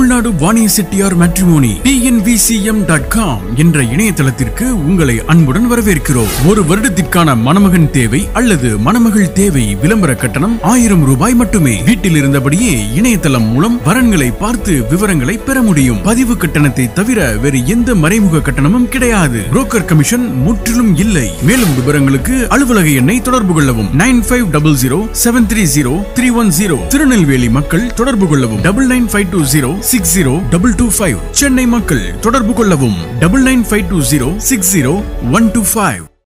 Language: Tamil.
தமிழ்நாடு வாணிய Chettiar matrimony TNVCM dot com என்ற இணையதளத்திற்கு உங்களை அன்புடன் வரவேற்கிறோம் ஒரு வருடத்திற்கான மணமகன் தேவை அல்லது மணமகள் தேவை விளம்பர கட்டணம் ஆயிரம் ரூபாய் மட்டுமே வீட்டில் இருந்தபடியே இணையதளம் மூலம் வரன்களை பார்த்து விவரங்களை பெற முடியும் பதிவு கட்டணத்தை தவிர வேறு எந்த மறைமுக கட்டணமும் கிடையாது புரோக்கர் கமிஷன் முற்றிலும் இல்லை மேலும் விவரங்களுக்கு அலுவலக எண்ணை தொடர்பு கொள்ளவும் nine five double zero seven three zero three one zero Tirunelveli மக்கள் தொடர்பு கொள்ளவும் double nine five two zero six zero double two five Chennai மக்கள் தொடர்பு கொள்ளவும் double nine five two zero six zero one two five